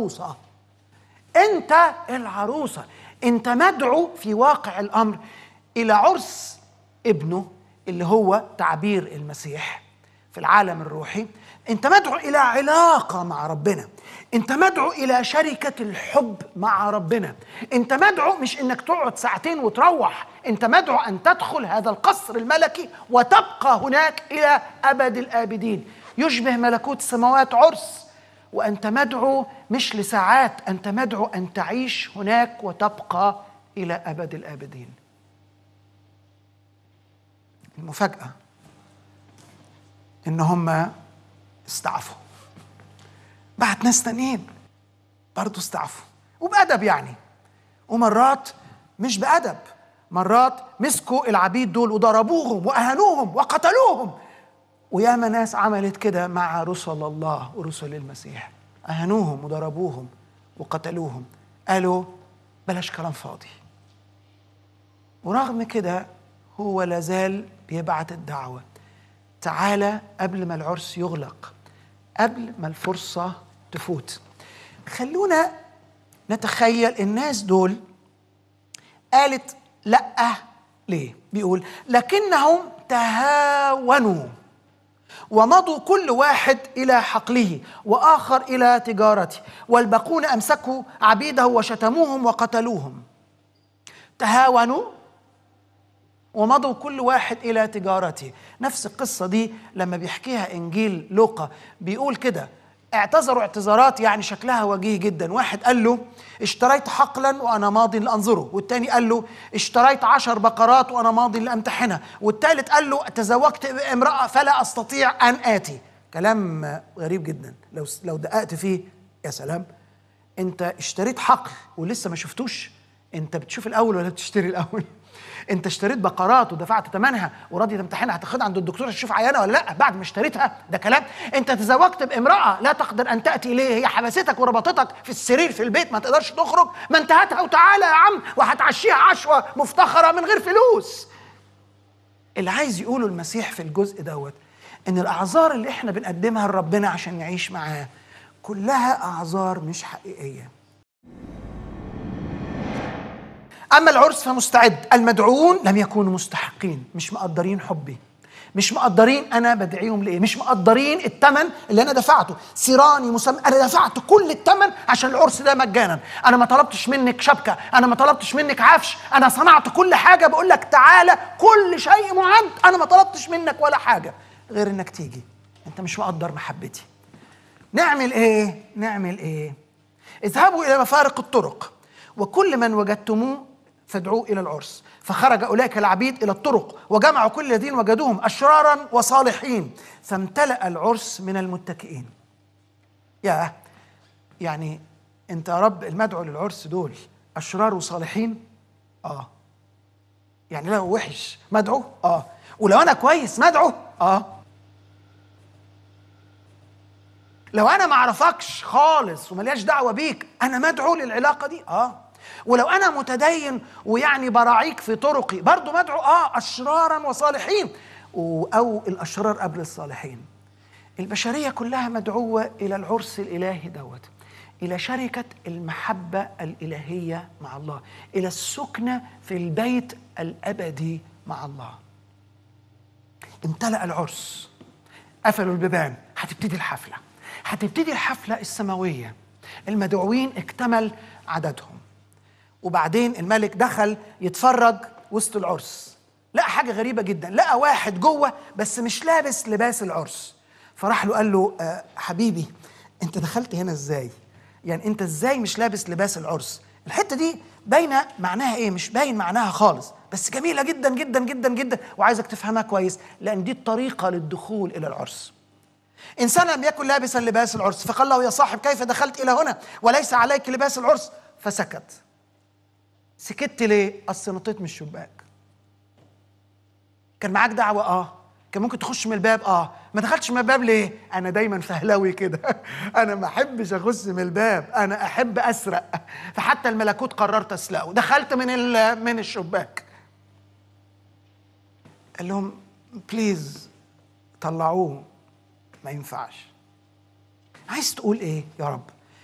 العروسه انت العروسه انت مدعو في واقع الامر الى عرس ابنه اللي هو تعبير المسيح في العالم الروحي انت مدعو الى علاقه مع ربنا انت مدعو الى شركه الحب مع ربنا انت مدعو مش انك تقعد ساعتين وتروح انت مدعو ان تدخل هذا القصر الملكي وتبقى هناك الى ابد الابدين يشبه ملكوت السماوات عرس وانت مدعو مش لساعات انت مدعو ان تعيش هناك وتبقى الى ابد الابدين المفاجاه ان هم استعفوا بعت ناس تانيين برضه استعفوا وبأدب يعني ومرات مش بأدب مرات مسكوا العبيد دول وضربوهم وأهانوهم وقتلوهم وياما ناس عملت كده مع رسل الله ورسل المسيح أهانوهم وضربوهم وقتلوهم قالوا بلاش كلام فاضي ورغم كده هو لازال بيبعت الدعوة تعالى قبل ما العرس يغلق قبل ما الفرصة تفوت خلونا نتخيل الناس دول قالت لا ليه بيقول لكنهم تهاونوا ومضوا كل واحد الى حقله واخر الى تجارته والباقون امسكوا عبيده وشتموهم وقتلوهم تهاونوا ومضوا كل واحد الى تجارته نفس القصه دي لما بيحكيها انجيل لوقا بيقول كده اعتذروا اعتذارات يعني شكلها وجيه جدا واحد قال له اشتريت حقلا وانا ماض لانظره والتاني قال له اشتريت عشر بقرات وانا ماض لامتحنها والتالت قال له تزوجت امراه فلا استطيع ان اتي كلام غريب جدا لو لو دققت فيه يا سلام انت اشتريت حقل ولسه ما شفتوش انت بتشوف الاول ولا بتشتري الاول انت اشتريت بقرات ودفعت ثمنها وراضي تمتحنها هتاخدها عند الدكتور تشوف عيانه ولا لا بعد ما اشتريتها ده كلام انت تزوجت بامراه لا تقدر ان تاتي اليه هي حبستك وربطتك في السرير في البيت ما تقدرش تخرج ما انت هاتها وتعالى يا عم وهتعشيها عشوه مفتخره من غير فلوس اللي عايز يقوله المسيح في الجزء دوت ان الاعذار اللي احنا بنقدمها لربنا عشان نعيش معاه كلها اعذار مش حقيقيه أما العرس فمستعد المدعوون لم يكونوا مستحقين مش مقدرين حبي مش مقدرين أنا بدعيهم لإيه مش مقدرين الثمن اللي أنا دفعته سيراني مسمى أنا دفعت كل الثمن عشان العرس ده مجانا أنا ما طلبتش منك شبكة أنا ما طلبتش منك عفش أنا صنعت كل حاجة بقول لك تعالى كل شيء معد أنا ما طلبتش منك ولا حاجة غير إنك تيجي أنت مش مقدر محبتي نعمل إيه نعمل إيه اذهبوا إلى مفارق الطرق وكل من وجدتموه فادعوه الى العرس فخرج اولئك العبيد الى الطرق وجمعوا كل الذين وجدوهم اشرارا وصالحين فامتلا العرس من المتكئين يا يعني انت يا رب المدعو للعرس دول اشرار وصالحين اه يعني لو وحش مدعو اه ولو انا كويس مدعو اه لو انا ما اعرفكش خالص وملياش دعوه بيك انا مدعو للعلاقه دي اه ولو انا متدين ويعني براعيك في طرقي برضو مدعو اه اشرارا وصالحين او الاشرار قبل الصالحين البشريه كلها مدعوه الى العرس الالهي دوت الى شركه المحبه الالهيه مع الله الى السكنه في البيت الابدي مع الله امتلأ العرس قفلوا البيبان هتبتدي الحفله هتبتدي الحفله السماويه المدعوين اكتمل عددهم وبعدين الملك دخل يتفرج وسط العرس لقى حاجه غريبه جدا لقى واحد جوه بس مش لابس لباس العرس فراح له قال له أه حبيبي انت دخلت هنا ازاي يعني انت ازاي مش لابس لباس العرس الحته دي باينه معناها ايه مش باين معناها خالص بس جميله جدا جدا جدا جدا وعايزك تفهمها كويس لان دي الطريقه للدخول الى العرس انسان لم يكن لابسا لباس العرس فقال له يا صاحب كيف دخلت الى هنا وليس عليك لباس العرس فسكت سكت ليه؟ اصل نطيت من الشباك. كان معاك دعوه اه، كان ممكن تخش من الباب اه، ما دخلتش من الباب ليه؟ انا دايما فهلاوي كده، انا ما احبش اخش من الباب، انا احب اسرق، فحتى الملكوت قررت اسرقه، دخلت من من الشباك. قال لهم بليز طلعوه ما ينفعش. عايز تقول ايه يا رب؟